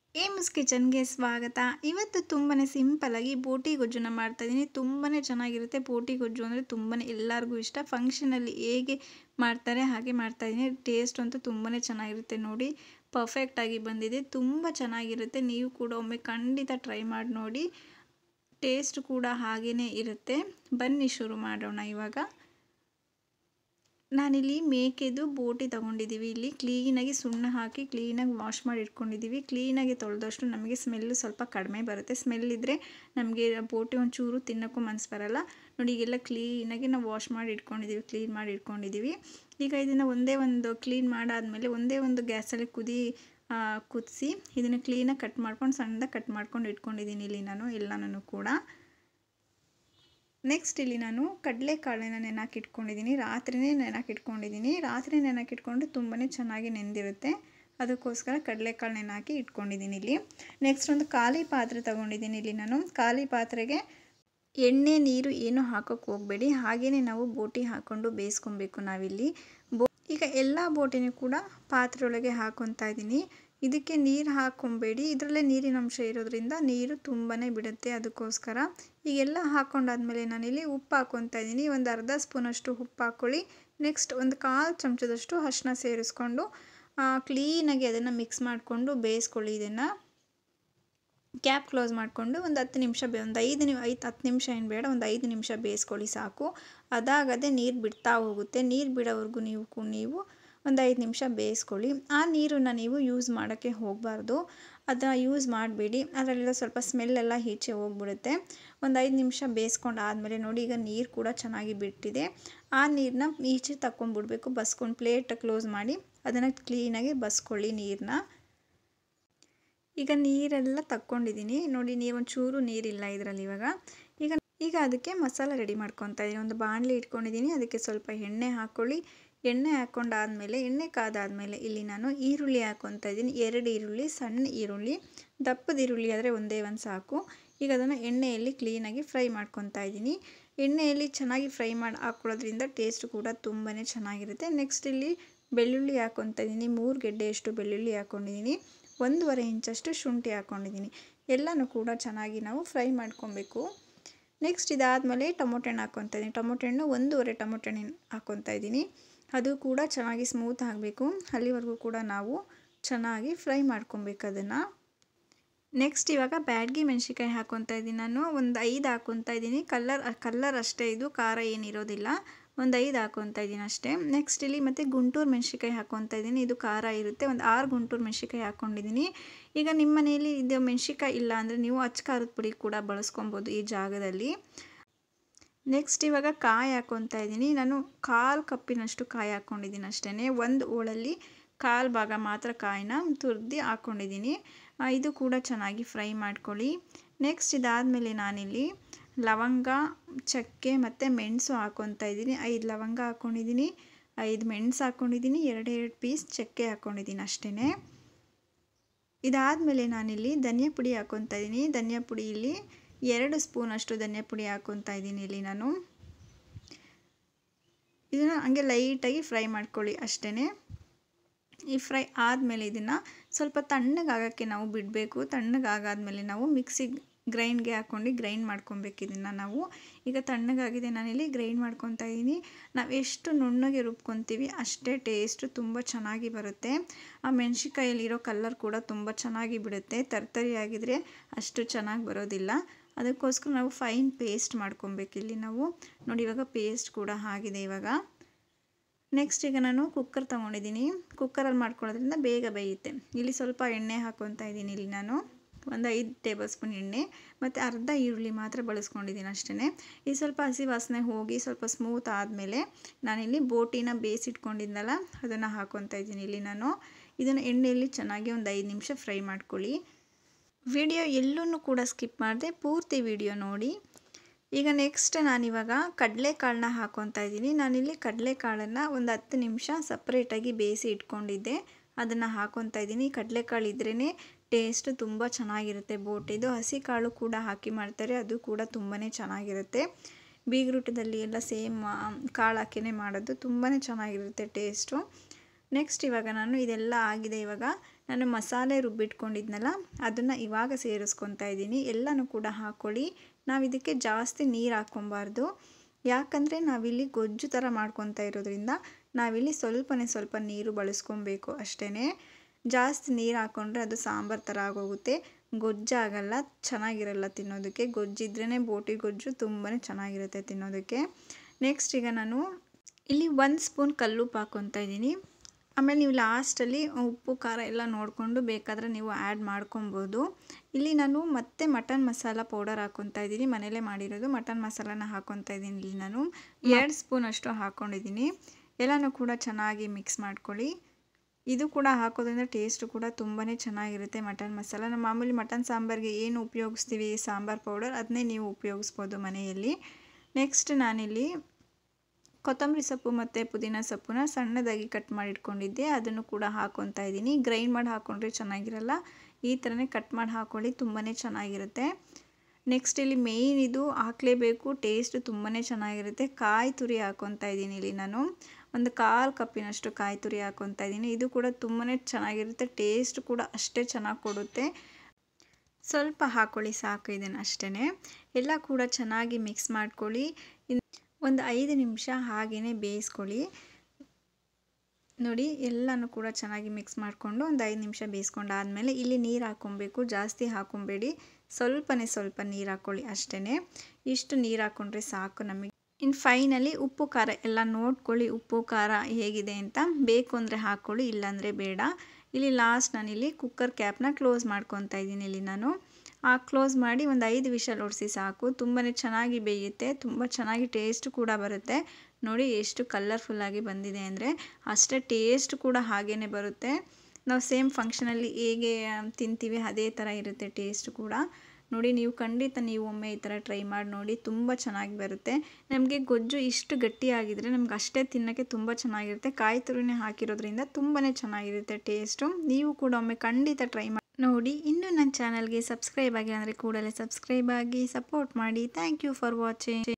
AIIMS ಕಿಚನ್ಗೆ ಸ್ವಾಗತ ಇವತ್ತು ತುಂಬಾ ಸಿಂಪಲಾಗಿ ಬೋಟಿ ಗೊಜ್ಜನ್ನ ಮಾಡ್ತಾಯಿದ್ದೀನಿ ತುಂಬಾ ಚೆನ್ನಾಗಿರುತ್ತೆ ಬೋಟಿ ಗೊಜ್ಜು ಅಂದರೆ ತುಂಬಾ ಎಲ್ಲರಿಗೂ ಇಷ್ಟ ಫಂಕ್ಷನಲ್ಲಿ ಹೇಗೆ ಮಾಡ್ತಾರೆ ಹಾಗೆ ಮಾಡ್ತಾಯಿದ್ದೀನಿ ಟೇಸ್ಟ್ ಅಂತೂ ತುಂಬಾ ಚೆನ್ನಾಗಿರುತ್ತೆ ನೋಡಿ ಪರ್ಫೆಕ್ಟಾಗಿ ಬಂದಿದೆ ತುಂಬ ಚೆನ್ನಾಗಿರುತ್ತೆ ನೀವು ಕೂಡ ಒಮ್ಮೆ ಖಂಡಿತ ಟ್ರೈ ಮಾಡಿ ನೋಡಿ ಟೇಸ್ಟ್ ಕೂಡ ಹಾಗೇ ಇರುತ್ತೆ ಬನ್ನಿ ಶುರು ಮಾಡೋಣ ಇವಾಗ ನಾನಿಲ್ಲಿ ಮೇಕೆದು ಬೋಟಿ ತೊಗೊಂಡಿದ್ದೀವಿ ಇಲ್ಲಿ ಕ್ಲೀನಾಗಿ ಸುಣ್ಣ ಹಾಕಿ ಕ್ಲೀನಾಗಿ ವಾಶ್ ಮಾಡಿ ಇಟ್ಕೊಂಡಿದ್ದೀವಿ ಕ್ಲೀನಾಗಿ ತೊಳೆದಷ್ಟು ನಮಗೆ ಸ್ಮೆಲ್ಲು ಸ್ವಲ್ಪ ಕಡಿಮೆ ಬರುತ್ತೆ ಸ್ಮೆಲ್ ಇದ್ದರೆ ನಮಗೆ ಬೋಟಿ ಒಂಚೂರು ತಿನ್ನೋಕ್ಕೂ ಮನಸ್ಸು ಬರಲ್ಲ ನೋಡಿ ಈಗೆಲ್ಲ ಕ್ಲೀನಾಗಿ ನಾವು ವಾಶ್ ಮಾಡಿ ಇಟ್ಕೊಂಡಿದ್ದೀವಿ ಕ್ಲೀನ್ ಮಾಡಿ ಇಟ್ಕೊಂಡಿದ್ದೀವಿ ಈಗ ಇದನ್ನು ಒಂದೇ ಒಂದು ಕ್ಲೀನ್ ಮಾಡಾದಮೇಲೆ ಒಂದೇ ಒಂದು ಗ್ಯಾಸಲ್ಲಿ ಕುದಿ ಕುದಿಸಿ ಇದನ್ನು ಕ್ಲೀನಾಗಿ ಕಟ್ ಮಾಡ್ಕೊಂಡು ಸಣ್ಣದಾಗಿ ಕಟ್ ಮಾಡ್ಕೊಂಡು ಇಟ್ಕೊಂಡಿದ್ದೀನಿ ಇಲ್ಲಿ ನಾನು ಎಲ್ಲನೂ ಕೂಡ ನೆಕ್ಸ್ಟ್ ಇಲ್ಲಿ ನಾನು ಕಡಲೆಕಾಳನ್ನ ನೆನಾಕಿಟ್ಕೊಂಡಿದ್ದೀನಿ ರಾತ್ರಿನೇ ನೆನಾಕಿಟ್ಕೊಂಡಿದ್ದೀನಿ ರಾತ್ರಿ ನೆನಾಕಿಟ್ಕೊಂಡು ತುಂಬಾ ಚೆನ್ನಾಗಿ ನೆಂದಿರುತ್ತೆ ಅದಕ್ಕೋಸ್ಕರ ಕಡಲೆಕಾಳು ನೆನಾಕಿ ಇಟ್ಕೊಂಡಿದ್ದೀನಿ ಇಲ್ಲಿ ನೆಕ್ಸ್ಟ್ ಒಂದು ಖಾಲಿ ಪಾತ್ರೆ ತೊಗೊಂಡಿದ್ದೀನಿ ಇಲ್ಲಿ ನಾನು ಖಾಲಿ ಪಾತ್ರೆಗೆ ಎಣ್ಣೆ ನೀರು ಏನು ಹಾಕೋಕ್ಕೆ ಹೋಗಬೇಡಿ ಹಾಗೆಯೇ ನಾವು ಬೋಟಿ ಹಾಕ್ಕೊಂಡು ಬೇಯಿಸ್ಕೊಬೇಕು ನಾವಿಲ್ಲಿ ಬೋ ಈಗ ಎಲ್ಲ ಬೋಟಿನೂ ಕೂಡ ಪಾತ್ರೆ ಒಳಗೆ ಹಾಕೊತಾ ಇದ್ದೀನಿ ಇದಕ್ಕೆ ನೀರು ಹಾಕ್ಕೊಬೇಡಿ ಇದರಲ್ಲೇ ನೀರಿನ ಅಂಶ ಇರೋದ್ರಿಂದ ನೀರು ತುಂಬಾ ಬಿಡುತ್ತೆ ಅದಕ್ಕೋಸ್ಕರ ಈಗೆಲ್ಲ ಹಾಕ್ಕೊಂಡಾದ್ಮೇಲೆ ನಾನಿಲ್ಲಿ ಉಪ್ಪು ಹಾಕ್ಕೊತಾ ಇದ್ದೀನಿ ಒಂದು ಅರ್ಧ ಸ್ಪೂನಷ್ಟು ಉಪ್ಪು ಹಾಕ್ಕೊಳ್ಳಿ ನೆಕ್ಸ್ಟ್ ಒಂದು ಕಾಲು ಚಮಚದಷ್ಟು ಅರಿಶಿನ ಸೇರಿಸ್ಕೊಂಡು ಕ್ಲೀನಾಗಿ ಅದನ್ನು ಮಿಕ್ಸ್ ಮಾಡಿಕೊಂಡು ಬೇಯಿಸ್ಕೊಳ್ಳಿ ಇದನ್ನು ಕ್ಯಾಪ್ ಕ್ಲೋಸ್ ಮಾಡಿಕೊಂಡು ಒಂದು ಹತ್ತು ನಿಮಿಷ ಬೇ ಒಂದು ಐದು ನಿಮ್ ಐದು ಹತ್ತು ನಿಮಿಷ ಏನು ಬೇಡ ಒಂದು ಐದು ನಿಮಿಷ ಬೇಯಿಸ್ಕೊಳ್ಳಿ ಸಾಕು ಅದಾಗದೆ ನೀರು ಬಿಡ್ತಾ ಹೋಗುತ್ತೆ ನೀರು ಬಿಡೋವರೆಗೂ ನೀವು ನೀವು ಒಂದು ಐದು ನಿಮಿಷ ಬೇಯಿಸ್ಕೊಳ್ಳಿ ಆ ನೀರನ್ನು ನೀವು ಯೂಸ್ ಮಾಡೋಕ್ಕೆ ಹೋಗಬಾರ್ದು ಅದನ್ನು ಯೂಸ್ ಮಾಡಬೇಡಿ ಅದರಲ್ಲೆಲ್ಲ ಸ್ವಲ್ಪ ಸ್ಮೆಲ್ಲೆಲ್ಲ ಈಚೆ ಹೋಗ್ಬಿಡುತ್ತೆ ಒಂದು ಐದು ನಿಮಿಷ ಬೇಯಿಸ್ಕೊಂಡು ಆದಮೇಲೆ ನೋಡಿ ಈಗ ನೀರು ಕೂಡ ಚೆನ್ನಾಗಿ ಬಿಟ್ಟಿದೆ ಆ ನೀರನ್ನ ಈಚೆ ತಗೊಂಡ್ಬಿಡ್ಬೇಕು ಬಸ್ಕೊಂಡು ಪ್ಲೇಟ್ ಕ್ಲೋಸ್ ಮಾಡಿ ಅದನ್ನು ಕ್ಲೀನಾಗಿ ಬಸ್ಕೊಳ್ಳಿ ನೀರನ್ನ ಈಗ ನೀರೆಲ್ಲ ತಕ್ಕೊಂಡಿದ್ದೀನಿ ನೋಡಿ ನೀವು ಒಂಚೂರು ನೀರಿಲ್ಲ ಇದರಲ್ಲಿ ಇವಾಗ ಈಗ ಈಗ ಅದಕ್ಕೆ ಮಸಾಲ ರೆಡಿ ಮಾಡ್ಕೊತಾ ಇದ್ದೀನಿ ಒಂದು ಬಾಣಲಿ ಇಟ್ಕೊಂಡಿದ್ದೀನಿ ಅದಕ್ಕೆ ಸ್ವಲ್ಪ ಎಣ್ಣೆ ಹಾಕ್ಕೊಳ್ಳಿ ಎಣ್ಣೆ ಹಾಕ್ಕೊಂಡಾದಮೇಲೆ ಎಣ್ಣೆ ಕಾದಾದಮೇಲೆ ಇಲ್ಲಿ ನಾನು ಈರುಳ್ಳಿ ಹಾಕ್ಕೊತಾ ಇದ್ದೀನಿ ಎರಡು ಈರುಳ್ಳಿ ಸಣ್ಣ ಈರುಳ್ಳಿ ದಪ್ಪದ ಈರುಳ್ಳಿ ಆದರೆ ಒಂದೇ ಒಂದು ಸಾಕು ಈಗ ಅದನ್ನು ಎಣ್ಣೆಯಲ್ಲಿ ಕ್ಲೀನಾಗಿ ಫ್ರೈ ಮಾಡ್ಕೊತಾ ಇದ್ದೀನಿ ಎಣ್ಣೆಯಲ್ಲಿ ಚೆನ್ನಾಗಿ ಫ್ರೈ ಮಾಡಿ ಹಾಕ್ಕೊಳ್ಳೋದ್ರಿಂದ ಟೇಸ್ಟ್ ಕೂಡ ತುಂಬಾ ಚೆನ್ನಾಗಿರುತ್ತೆ ನೆಕ್ಸ್ಟ್ ಇಲ್ಲಿ ಬೆಳ್ಳುಳ್ಳಿ ಹಾಕ್ಕೊತಾ ಇದ್ದೀನಿ ಮೂರು ಗೆಡ್ಡೆಯಷ್ಟು ಬೆಳ್ಳುಳ್ಳಿ ಹಾಕ್ಕೊಂಡಿದ್ದೀನಿ ಒಂದೂವರೆ ಇಂಚಷ್ಟು ಶುಂಠಿ ಹಾಕ್ಕೊಂಡಿದ್ದೀನಿ ಎಲ್ಲನೂ ಕೂಡ ಚೆನ್ನಾಗಿ ನಾವು ಫ್ರೈ ಮಾಡ್ಕೊಬೇಕು ನೆಕ್ಸ್ಟ್ ಇದಾದಮೇಲೆ ಟೊಮೊಟೊ ಹಣ್ಣು ಹಾಕ್ಕೊತಾ ಇದ್ದೀನಿ ಟೊಮೊಟೊ ಹಣ್ಣು ಒಂದೂವರೆ ಟೊಮೊಟೊ ಹಣ್ಣು ಹಾಕ್ಕೊತಾ ಇದ್ದೀನಿ ಅದು ಕೂಡ ಚೆನ್ನಾಗಿ ಸ್ಮೂತ್ ಆಗಬೇಕು ಅಲ್ಲಿವರೆಗೂ ಕೂಡ ನಾವು ಚೆನ್ನಾಗಿ ಫ್ರೈ ಮಾಡ್ಕೊಬೇಕು ಅದನ್ನು ನೆಕ್ಸ್ಟ್ ಇವಾಗ ಬ್ಯಾಡ್ಗಿ ಮೆಣಸಿಕಾಯಿ ಹಾಕ್ಕೊತಾ ಇದ್ದೀನಿ ನಾನು ಒಂದು ಐದು ಹಾಕ್ಕೊತಾ ಇದ್ದೀನಿ ಕಲ್ಲರ್ ಕಲ್ಲರ್ ಅಷ್ಟೇ ಇದು ಖಾರ ಏನಿರೋದಿಲ್ಲ ಒಂದು ಐದು ಹಾಕ್ಕೊತಾ ಇದ್ದೀನಿ ಅಷ್ಟೇ ನೆಕ್ಸ್ಟ್ ಇಲ್ಲಿ ಮತ್ತು ಗುಂಟೂರು ಮೆಣಸಿಕಾಯಿ ಹಾಕ್ಕೊತಾ ಇದ್ದೀನಿ ಇದು ಖಾರ ಇರುತ್ತೆ ಒಂದು ಆರು ಗುಂಟೂರು ಮೆಣಸಿಕಾಯಿ ಹಾಕ್ಕೊಂಡಿದ್ದೀನಿ ಈಗ ನಿಮ್ಮ ಮನೆಯಲ್ಲಿ ಇದು ಮೆಣಸಿಕಾಯಿ ಇಲ್ಲ ಅಂದರೆ ನೀವು ಅಚ್ಚ ಖಾರದ ಪುಡಿ ಕೂಡ ಬಳಸ್ಕೊಬೋದು ಈ ಜಾಗದಲ್ಲಿ ನೆಕ್ಸ್ಟ್ ಇವಾಗ ಕಾಯಿ ಹಾಕ್ಕೊತಾ ಇದ್ದೀನಿ ನಾನು ಕಾಲು ಕಪ್ಪಿನಷ್ಟು ಕಾಯಿ ಹಾಕ್ಕೊಂಡಿದ್ದೀನಿ ಅಷ್ಟೇ ಒಂದು ಓಳಲ್ಲಿ ಕಾಲು ಭಾಗ ಮಾತ್ರ ಕಾಯಿನ ತುರಿದು ಹಾಕ್ಕೊಂಡಿದ್ದೀನಿ ಇದು ಕೂಡ ಚೆನ್ನಾಗಿ ಫ್ರೈ ಮಾಡ್ಕೊಳ್ಳಿ ನೆಕ್ಸ್ಟ್ ಇದಾದಮೇಲೆ ನಾನಿಲ್ಲಿ ಲವಂಗ ಚಕ್ಕೆ ಮತ್ತು ಮೆಣಸು ಹಾಕ್ಕೊತಾ ಇದ್ದೀನಿ ಐದು ಲವಂಗ ಹಾಕ್ಕೊಂಡಿದ್ದೀನಿ ಐದು ಮೆಣಸು ಹಾಕ್ಕೊಂಡಿದ್ದೀನಿ ಎರಡು ಎರಡು ಪೀಸ್ ಚಕ್ಕೆ ಹಾಕ್ಕೊಂಡಿದ್ದೀನಿ ಅಷ್ಟೇ ಇದಾದಮೇಲೆ ನಾನಿಲ್ಲಿ ಧನಿಯಾ ಪುಡಿ ಹಾಕ್ಕೊತಾ ಇದ್ದೀನಿ ಧನಿಯಾ ಪುಡಿ ಇಲ್ಲಿ ಎರಡು ಸ್ಪೂನಷ್ಟು ಧನಿಯಾ ಪುಡಿ ಹಾಕ್ಕೊತಾ ಇದ್ದೀನಿ ಇಲ್ಲಿ ನಾನು ಇದನ್ನು ಹಂಗೆ ಲೈಟಾಗಿ ಫ್ರೈ ಮಾಡ್ಕೊಳ್ಳಿ ಅಷ್ಟೇ ಈ ಫ್ರೈ ಆದಮೇಲೆ ಇದನ್ನು ಸ್ವಲ್ಪ ತಣ್ಣಗಾಗೋಕ್ಕೆ ನಾವು ಬಿಡಬೇಕು ತಣ್ಣಗಾಗಾದ್ಮೇಲೆ ನಾವು ಮಿಕ್ಸಿಗೆ ಗ್ರೈಂಡ್ಗೆ ಹಾಕ್ಕೊಂಡು ಗ್ರೈಂಡ್ ಮಾಡ್ಕೊಬೇಕು ಇದನ್ನು ನಾವು ಈಗ ತಣ್ಣಗಾಗಿದೆ ನಾನಿಲ್ಲಿ ಗ್ರೈಂಡ್ ಮಾಡ್ಕೊತಾ ಇದ್ದೀನಿ ನಾವು ಎಷ್ಟು ನುಣ್ಣಗೆ ರುಬ್ಕೊತೀವಿ ಅಷ್ಟೇ ಟೇಸ್ಟು ತುಂಬ ಚೆನ್ನಾಗಿ ಬರುತ್ತೆ ಆ ಮೆಣಸಿಕಾಯಲ್ಲಿರೋ ಕಲ್ಲರ್ ಕೂಡ ತುಂಬ ಚೆನ್ನಾಗಿ ಬಿಡುತ್ತೆ ತರ್ತರಿ ಆಗಿದ್ರೆ ಅಷ್ಟು ಚೆನ್ನಾಗಿ ಬರೋದಿಲ್ಲ ಅದಕ್ಕೋಸ್ಕರ ನಾವು ಫೈನ್ ಪೇಸ್ಟ್ ಮಾಡ್ಕೊಬೇಕು ಇಲ್ಲಿ ನಾವು ನೋಡಿ ಇವಾಗ ಪೇಸ್ಟ್ ಕೂಡ ಆಗಿದೆ ಇವಾಗ ನೆಕ್ಸ್ಟ್ ಈಗ ನಾನು ಕುಕ್ಕರ್ ತೊಗೊಂಡಿದ್ದೀನಿ ಕುಕ್ಕರಲ್ಲಿ ಮಾಡ್ಕೊಳ್ಳೋದ್ರಿಂದ ಬೇಗ ಬೇಯುತ್ತೆ ಇಲ್ಲಿ ಸ್ವಲ್ಪ ಎಣ್ಣೆ ಹಾಕ್ಕೊತಾ ಇದ್ದೀನಿ ಇಲ್ಲಿ ನಾನು ಒಂದು ಐದು ಟೇಬಲ್ ಸ್ಪೂನ್ ಎಣ್ಣೆ ಮತ್ತು ಅರ್ಧ ಈರುಳ್ಳಿ ಮಾತ್ರ ಬಳಸ್ಕೊಂಡಿದ್ದೀನಿ ಅಷ್ಟೇ ಈ ಸ್ವಲ್ಪ ಹಸಿ ವಾಸನೆ ಹೋಗಿ ಸ್ವಲ್ಪ ಸ್ಮೂತ್ ಆದಮೇಲೆ ನಾನಿಲ್ಲಿ ಬೋಟಿನ ಬೇಯಿಸಿಟ್ಕೊಂಡಿದ್ನಲ್ಲ ಅದನ್ನು ಹಾಕ್ಕೊತಾ ಇದ್ದೀನಿ ಇಲ್ಲಿ ನಾನು ಇದನ್ನು ಎಣ್ಣೆಯಲ್ಲಿ ಚೆನ್ನಾಗಿ ಒಂದು ಐದು ನಿಮಿಷ ಫ್ರೈ ಮಾಡ್ಕೊಳ್ಳಿ ವಿಡಿಯೋ ಎಲ್ಲೂ ಕೂಡ ಸ್ಕಿಪ್ ಮಾಡಿದೆ ಪೂರ್ತಿ ವಿಡಿಯೋ ನೋಡಿ ಈಗ ನೆಕ್ಸ್ಟ್ ನಾನಿವಾಗ ಕಡಲೆಕಾಳನ್ನ ಹಾಕ್ಕೊತಾ ಇದ್ದೀನಿ ನಾನಿಲ್ಲಿ ಕಡಲೆಕಾಳನ್ನು ಒಂದು ಹತ್ತು ನಿಮಿಷ ಸಪ್ರೇಟಾಗಿ ಬೇಯಿಸಿ ಇಟ್ಕೊಂಡಿದ್ದೆ ಅದನ್ನು ಹಾಕ್ಕೊತಾ ಇದ್ದೀನಿ ಕಡಲೆಕಾಳು ಇದ್ರೇ ಟೇಸ್ಟ್ ತುಂಬ ಚೆನ್ನಾಗಿರುತ್ತೆ ಬೋಟಿದು ಹಸಿ ಕಾಳು ಕೂಡ ಹಾಕಿ ಮಾಡ್ತಾರೆ ಅದು ಕೂಡ ತುಂಬಾ ಚೆನ್ನಾಗಿರುತ್ತೆ ಬೀಗ್ರೂಟದಲ್ಲಿ ಎಲ್ಲ ಸೇಮ್ ಕಾಳು ಹಾಕಿನೇ ಮಾಡೋದು ತುಂಬಾ ಚೆನ್ನಾಗಿರುತ್ತೆ ಟೇಸ್ಟು ನೆಕ್ಸ್ಟ್ ಇವಾಗ ನಾನು ಇದೆಲ್ಲ ಆಗಿದೆ ಇವಾಗ ನಾನು ಮಸಾಲೆ ರುಬ್ಬಿಟ್ಕೊಂಡಿದ್ನಲ್ಲ ಅದನ್ನು ಇವಾಗ ಸೇರಿಸ್ಕೊತಾ ಇದ್ದೀನಿ ಎಲ್ಲನೂ ಕೂಡ ಹಾಕ್ಕೊಳ್ಳಿ ನಾವು ಇದಕ್ಕೆ ಜಾಸ್ತಿ ನೀರು ಹಾಕ್ಕೊಬಾರ್ದು ಯಾಕಂದರೆ ನಾವಿಲ್ಲಿ ಗೊಜ್ಜು ಥರ ಮಾಡ್ಕೊತಾ ಇರೋದ್ರಿಂದ ನಾವಿಲ್ಲಿ ಸ್ವಲ್ಪನೇ ಸ್ವಲ್ಪ ನೀರು ಬಳಸ್ಕೊಬೇಕು ಅಷ್ಟೇ ಜಾಸ್ತಿ ನೀರು ಹಾಕ್ಕೊಂಡ್ರೆ ಅದು ಸಾಂಬಾರು ಥರ ಆಗೋಗುತ್ತೆ ಗೊಜ್ಜಾಗಲ್ಲ ಚೆನ್ನಾಗಿರಲ್ಲ ತಿನ್ನೋದಕ್ಕೆ ಗೊಜ್ಜಿದ್ರೇ ಬೋಟಿ ಗೊಜ್ಜು ತುಂಬಾ ಚೆನ್ನಾಗಿರುತ್ತೆ ತಿನ್ನೋದಕ್ಕೆ ನೆಕ್ಸ್ಟ್ ಈಗ ನಾನು ಇಲ್ಲಿ ಒಂದು ಸ್ಪೂನ್ ಕಲ್ಲುಪ್ಪು ಹಾಕ್ಕೊತಾ ಇದ್ದೀನಿ ಆಮೇಲೆ ನೀವು ಲಾಸ್ಟಲ್ಲಿ ಉಪ್ಪು ಖಾರ ಎಲ್ಲ ನೋಡಿಕೊಂಡು ಬೇಕಾದರೆ ನೀವು ಆ್ಯಡ್ ಮಾಡ್ಕೊಬೋದು ಇಲ್ಲಿ ನಾನು ಮತ್ತೆ ಮಟನ್ ಮಸಾಲ ಪೌಡರ್ ಹಾಕ್ಕೊತಾ ಇದ್ದೀನಿ ಮನೇಲೇ ಮಾಡಿರೋದು ಮಟನ್ ಮಸಾಲಾನ ಹಾಕ್ಕೊತಾ ಇದ್ದೀನಿ ಇಲ್ಲಿ ನಾನು ಎರಡು ಸ್ಪೂನ್ ಅಷ್ಟು ಹಾಕ್ಕೊಂಡಿದ್ದೀನಿ ಎಲ್ಲನೂ ಕೂಡ ಚೆನ್ನಾಗಿ ಮಿಕ್ಸ್ ಮಾಡ್ಕೊಳ್ಳಿ ಇದು ಕೂಡ ಹಾಕೋದ್ರಿಂದ ಟೇಸ್ಟು ಕೂಡ ತುಂಬಾ ಚೆನ್ನಾಗಿರುತ್ತೆ ಮಟನ್ ಮಸಾಲ ನಮ್ಮ ಮಾಮೂಲಿ ಮಟನ್ ಸಾಂಬಾರಿಗೆ ಏನು ಉಪಯೋಗಿಸ್ತೀವಿ ಸಾಂಬಾರು ಪೌಡರ್ ಅದನ್ನೇ ನೀವು ಉಪಯೋಗಿಸ್ಬೋದು ಮನೆಯಲ್ಲಿ ನೆಕ್ಸ್ಟ್ ನಾನಿಲ್ಲಿ ಕೊತ್ತಂಬರಿ ಸೊಪ್ಪು ಮತ್ತು ಪುದೀನ ಸೊಪ್ಪನ್ನ ಸಣ್ಣದಾಗಿ ಕಟ್ ಮಾಡಿ ಇಟ್ಕೊಂಡಿದ್ದೆ ಅದನ್ನು ಕೂಡ ಹಾಕ್ಕೊತಾ ಇದ್ದೀನಿ ಗ್ರೈಂಡ್ ಮಾಡಿ ಹಾಕ್ಕೊಂಡ್ರೆ ಚೆನ್ನಾಗಿರಲ್ಲ ಈ ಥರನೇ ಕಟ್ ಮಾಡಿ ಹಾಕ್ಕೊಳ್ಳಿ ತುಂಬಾ ಚೆನ್ನಾಗಿರುತ್ತೆ ನೆಕ್ಸ್ಟ್ ಇಲ್ಲಿ ಮೇಯ್ನ್ ಇದು ಹಾಕಲೇಬೇಕು ಟೇಸ್ಟ್ ತುಂಬಾ ಚೆನ್ನಾಗಿರುತ್ತೆ ಕಾಯಿ ತುರಿ ಹಾಕ್ಕೊತಾ ಇದ್ದೀನಿ ಇಲ್ಲಿ ನಾನು ಒಂದು ಕಾಲು ಕಪ್ಪಿನಷ್ಟು ಕಾಯಿ ತುರಿ ಹಾಕ್ಕೊತಾ ಇದ್ದೀನಿ ಇದು ಕೂಡ ತುಂಬಾ ಚೆನ್ನಾಗಿರುತ್ತೆ ಟೇಸ್ಟ್ ಕೂಡ ಅಷ್ಟೇ ಚೆನ್ನಾಗಿ ಕೊಡುತ್ತೆ ಸ್ವಲ್ಪ ಹಾಕ್ಕೊಳ್ಳಿ ಸಾಕು ಇದನ್ನು ಅಷ್ಟೇ ಎಲ್ಲ ಕೂಡ ಚೆನ್ನಾಗಿ ಮಿಕ್ಸ್ ಮಾಡ್ಕೊಳ್ಳಿ ಒಂದು ಐದು ನಿಮಿಷ ಹಾಗೆಯೇ ಬೇಯಿಸ್ಕೊಳ್ಳಿ ನೋಡಿ ಎಲ್ಲನೂ ಕೂಡ ಚೆನ್ನಾಗಿ ಮಿಕ್ಸ್ ಮಾಡಿಕೊಂಡು ಒಂದು ಐದು ನಿಮಿಷ ಬೇಯಿಸ್ಕೊಂಡಾದಮೇಲೆ ಇಲ್ಲಿ ನೀರು ಹಾಕ್ಕೊಬೇಕು ಜಾಸ್ತಿ ಹಾಕ್ಕೊಬೇಡಿ ಸ್ವಲ್ಪನೇ ಸ್ವಲ್ಪ ನೀರು ಹಾಕ್ಕೊಳ್ಳಿ ಅಷ್ಟೇ ಇಷ್ಟು ನೀರು ಹಾಕ್ಕೊಂಡ್ರೆ ಸಾಕು ನಮಗೆ ಇನ್ನು ಫೈನಲಿ ಉಪ್ಪು ಖಾರ ಎಲ್ಲ ನೋಡ್ಕೊಳ್ಳಿ ಉಪ್ಪು ಖಾರ ಹೇಗಿದೆ ಅಂತ ಬೇಕು ಅಂದರೆ ಹಾಕ್ಕೊಳ್ಳಿ ಇಲ್ಲಾಂದರೆ ಬೇಡ ಇಲ್ಲಿ ಲಾಸ್ಟ್ ನಾನಿಲ್ಲಿ ಕುಕ್ಕರ್ ಕ್ಯಾಪ್ನ ಕ್ಲೋಸ್ ಮಾಡ್ಕೊತಾ ಇದ್ದೀನಿ ಇಲ್ಲಿ ನಾನು ಆ ಕ್ಲೋಸ್ ಮಾಡಿ ಒಂದು ಐದು ವಿಷಲ್ ಹೊಡಿಸಿ ಸಾಕು ತುಂಬಾ ಚೆನ್ನಾಗಿ ಬೇಯುತ್ತೆ ತುಂಬ ಚೆನ್ನಾಗಿ ಟೇಸ್ಟ್ ಕೂಡ ಬರುತ್ತೆ ನೋಡಿ ಎಷ್ಟು ಕಲರ್ಫುಲ್ಲಾಗಿ ಬಂದಿದೆ ಅಂದರೆ ಅಷ್ಟೇ ಟೇಸ್ಟ್ ಕೂಡ ಹಾಗೇ ಬರುತ್ತೆ ನಾವು ಸೇಮ್ ಫಂಕ್ಷನಲ್ಲಿ ಹೇಗೆ ತಿಂತೀವಿ ಅದೇ ಥರ ಇರುತ್ತೆ ಟೇಸ್ಟ್ ಕೂಡ ನೋಡಿ ನೀವು ಖಂಡಿತ ನೀವು ಒಮ್ಮೆ ಈ ಥರ ಟ್ರೈ ಮಾಡಿ ನೋಡಿ ತುಂಬ ಚೆನ್ನಾಗಿ ಬರುತ್ತೆ ನಮಗೆ ಗೊಜ್ಜು ಇಷ್ಟು ಗಟ್ಟಿಯಾಗಿದ್ದರೆ ನಮ್ಗೆ ಅಷ್ಟೇ ತಿನ್ನೋಕ್ಕೆ ತುಂಬ ಚೆನ್ನಾಗಿರುತ್ತೆ ಕಾಯಿ ತುರಿನೇ ಹಾಕಿರೋದ್ರಿಂದ ತುಂಬಾ ಚೆನ್ನಾಗಿರುತ್ತೆ ಟೇಸ್ಟು ನೀವು ಕೂಡ ಒಮ್ಮೆ ಖಂಡಿತ ಟ್ರೈ ಮಾಡಿ ನೋಡಿ ಇನ್ನೂ ನನ್ನ ಚಾನಲ್ಗೆ ಸಬ್ಸ್ಕ್ರೈಬ್ ಆಗಿಲ್ಲ ಅಂದರೆ ಕೂಡಲೇ ಸಬ್ಸ್ಕ್ರೈಬ್ ಆಗಿ ಸಪೋರ್ಟ್ ಮಾಡಿ ಥ್ಯಾಂಕ್ ಯು ಫಾರ್ ವಾಚಿಂಗ್